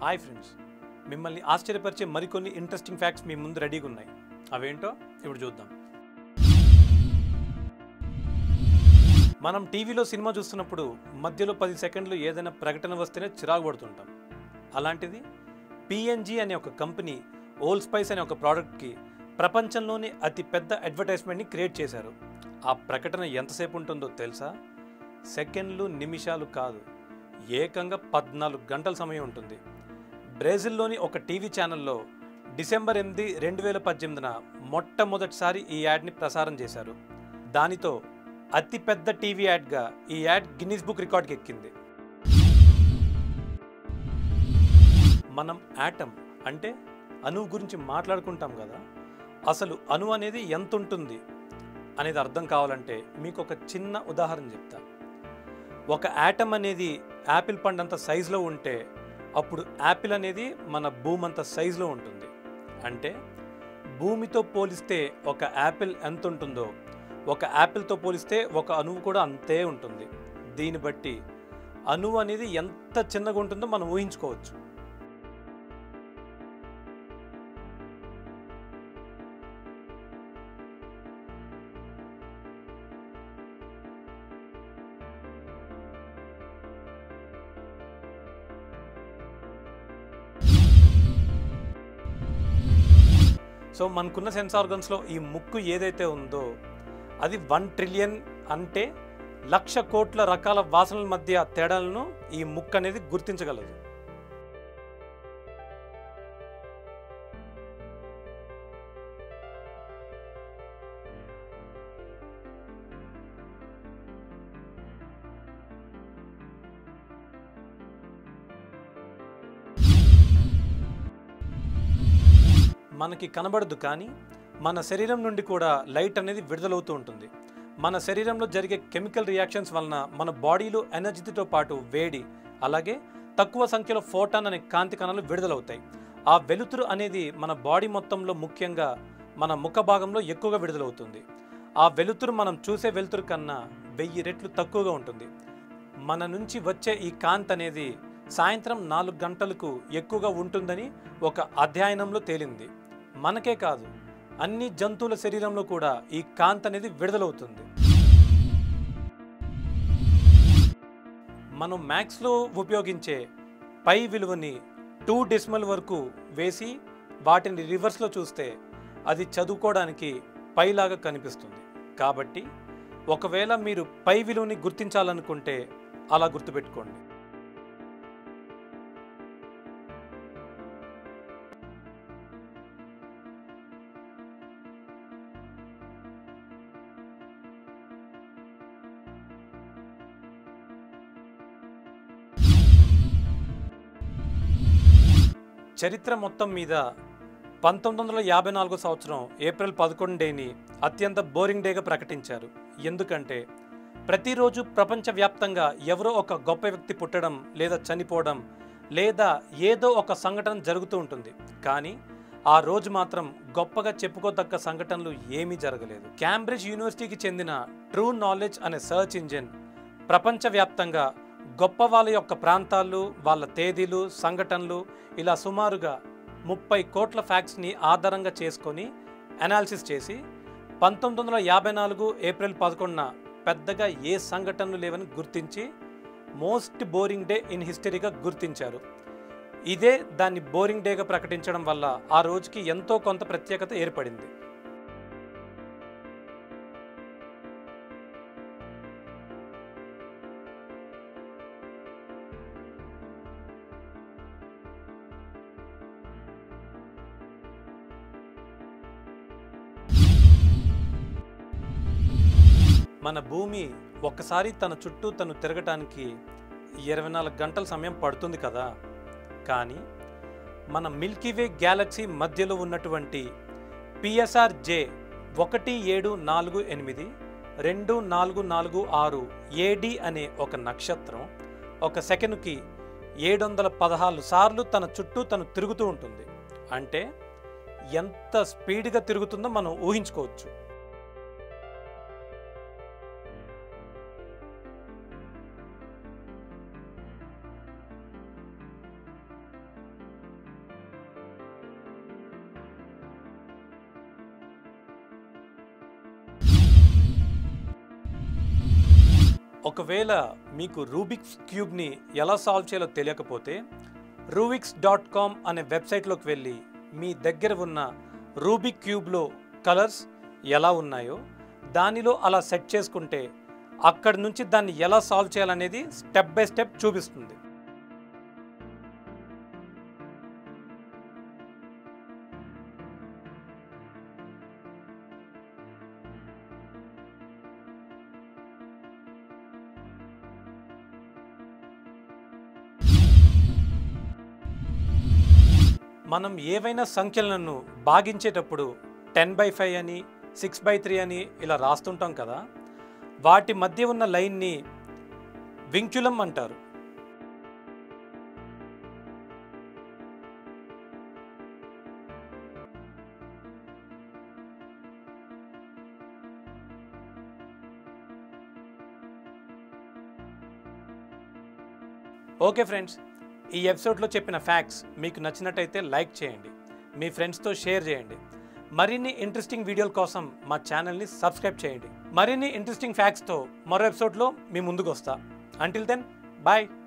hi friends మిమ్మల్ని ఆశ్చర్యపరిచే మరికొన్ని interesting facts మీ ముందు రెడీగా ఉన్నాయి అవేంటో ఇప్పుడు చూద్దాం మనం టీవీలో సినిమా చూస్తున్నప్పుడు మధ్యలో పది సెకండ్లు ఏదైనా ప్రకటన వస్తేనే చిరాకు పడుతుంటాం అలాంటిది పిఎన్జి అనే ఒక కంపెనీ ఓల్ స్పైస్ అనే ఒక ప్రోడక్ట్కి ప్రపంచంలోనే అతి పెద్ద అడ్వర్టైజ్మెంట్ని క్రియేట్ చేశారు ఆ ప్రకటన ఎంతసేపు ఉంటుందో తెలుసా సెకండ్లు నిమిషాలు కాదు ఏకంగా పద్నాలుగు గంటల సమయం ఉంటుంది బ్రెజిల్లోని ఒక టీవీ ఛానల్లో డిసెంబర్ ఎనిమిది రెండు వేల పద్దెనిమిదిన మొట్టమొదటిసారి ఈ యాడ్ని ప్రసారం చేశారు దానితో అతి పెద్ద టీవీ యాడ్గా ఈ యాడ్ గిన్నిస్ బుక్ రికార్డ్కి ఎక్కింది మనం యాటమ్ అంటే అణువు గురించి మాట్లాడుకుంటాం కదా అసలు అణువు అనేది ఎంత ఉంటుంది అనేది అర్థం కావాలంటే మీకు ఒక చిన్న ఉదాహరణ చెప్తా ఒక యాటమ్ అనేది యాపిల్ పండు అంత సైజులో ఉంటే అప్పుడు యాపిల్ అనేది మన భూమి అంత సైజులో ఉంటుంది అంటే భూమితో పోలిస్తే ఒక యాపిల్ ఎంత ఉంటుందో ఒక యాపిల్తో పోలిస్తే ఒక అణువు కూడా అంతే ఉంటుంది దీన్ని బట్టి అణువు అనేది ఎంత చిన్నగా ఉంటుందో మనం ఊహించుకోవచ్చు సో మనకున్న సెన్స్ ఆర్గన్స్లో ఈ ముక్కు ఏదైతే ఉందో అది వన్ ట్రిలియన్ అంటే లక్ష కోట్ల రకాల వాసనల మధ్య తేడాలను ఈ ముక్కు అనేది గుర్తించగలదు మనకి కనబడదు కానీ మన శరీరం నుండి కూడా లైట్ అనేది విడుదలవుతూ ఉంటుంది మన శరీరంలో జరిగే కెమికల్ రియాక్షన్స్ వలన మన బాడీలో ఎనర్జీతో పాటు వేడి అలాగే తక్కువ సంఖ్యలో ఫోటాన్ అనే కాంతి కణాలు విడుదలవుతాయి ఆ వెలుతురు అనేది మన బాడీ మొత్తంలో ముఖ్యంగా మన ముఖ భాగంలో ఎక్కువగా విడుదలవుతుంది ఆ వెలుతురు మనం చూసే వెలుతురు కన్నా వెయ్యి రెట్లు తక్కువగా ఉంటుంది మన నుంచి వచ్చే ఈ కాంతి అనేది సాయంత్రం నాలుగు గంటలకు ఎక్కువగా ఉంటుందని ఒక అధ్యయనంలో తేలింది మనకే కాదు అన్ని జంతువుల శరీరంలో కూడా ఈ కాంతి అనేది విడుదలవుతుంది మనం మ్యాథ్స్లో ఉపయోగించే పై విలువని టూ డెసిమల్ వరకు వేసి వాటిని రివర్స్లో చూస్తే అది చదువుకోవడానికి పైలాగా కనిపిస్తుంది కాబట్టి ఒకవేళ మీరు పై విలువని గుర్తించాలనుకుంటే అలా గుర్తుపెట్టుకోండి చరిత్ర మొత్తం మీద పంతొమ్మిది వందల యాభై నాలుగో సంవత్సరం ఏప్రిల్ పదకొండు డేని అత్యంత బోరింగ్ డేగా ప్రకటించారు ఎందుకంటే ప్రతిరోజు ప్రపంచవ్యాప్తంగా ఎవరో ఒక గొప్ప వ్యక్తి పుట్టడం లేదా చనిపోవడం లేదా ఏదో ఒక సంఘటన జరుగుతూ ఉంటుంది కానీ ఆ రోజు మాత్రం గొప్పగా చెప్పుకోదగ్గ సంఘటనలు ఏమీ జరగలేదు క్యాంబ్రిడ్జ్ యూనివర్సిటీకి చెందిన ట్రూ నాలెడ్జ్ అనే సర్చ్ ఇంజిన్ ప్రపంచవ్యాప్తంగా గొప్ప వాళ్ళ యొక్క ప్రాంతాలు వాళ్ళ తేదీలు సంఘటనలు ఇలా సుమారుగా ముప్పై కోట్ల ఫ్యాక్ట్స్ని ఆధారంగా చేసుకొని అనాలిసిస్ చేసి పంతొమ్మిది వందల యాభై నాలుగు ఏప్రిల్ పదకొండున పెద్దగా ఏ సంఘటనలు లేవని గుర్తించి మోస్ట్ బోరింగ్ డే ఇన్ హిస్టరీగా గుర్తించారు ఇదే దాన్ని బోరింగ్ డేగా ప్రకటించడం వల్ల ఆ రోజుకి ఎంతో కొంత ప్రత్యేకత ఏర్పడింది మన భూమి ఒక్కసారి తన చుట్టూ తను తిరగటానికి ఇరవై నాలుగు గంటల సమయం పడుతుంది కదా కానీ మన మిల్కీవే గ్యాలక్సీ మధ్యలో ఉన్నటువంటి పిఎస్ఆర్ జే ఒకటి ఏడు నాలుగు ఎనిమిది రెండు నాలుగు నాలుగు ఆరు ఏడి అనే ఒక నక్షత్రం ఒక సెకండ్కి ఏడు వందల పదహారు సార్లు తన చుట్టూ తను తిరుగుతూ ఉంటుంది అంటే ఎంత స్పీడ్గా తిరుగుతుందో మనం ఊహించుకోవచ్చు ఒకవేళ మీకు రూబిక్స్ క్యూబ్ని ఎలా సాల్వ్ చేయాలో తెలియకపోతే రూబిక్స్ డాట్ కామ్ అనే వెబ్సైట్లోకి వెళ్ళి మీ దగ్గర ఉన్న రూబిక్ క్యూబ్లో కలర్స్ ఎలా ఉన్నాయో దానిలో అలా సెట్ చేసుకుంటే అక్కడి నుంచి దాన్ని ఎలా సాల్వ్ చేయాలనేది స్టెప్ బై స్టెప్ చూపిస్తుంది మనం ఏవైనా సంఖ్యలను భాగించేటప్పుడు టెన్ బై ఫైవ్ అని సిక్స్ బై త్రీ అని ఇలా రాస్తుంటాం కదా వాటి మధ్య ఉన్న లైన్ని వింక్యులం అంటారు ఓకే ఫ్రెండ్స్ ఈ ఎపిసోడ్లో చెప్పిన ఫ్యాక్ట్స్ మీకు నచ్చినట్టయితే లైక్ చేయండి మీ ఫ్రెండ్స్తో షేర్ చేయండి మరిన్ని ఇంట్రెస్టింగ్ వీడియోల కోసం మా ఛానల్ని సబ్స్క్రైబ్ చేయండి మరిన్ని ఇంట్రెస్టింగ్ ఫ్యాక్ట్స్తో మరో ఎపిసోడ్లో మీ ముందుకు వస్తా అంటిల్ దెన్ బాయ్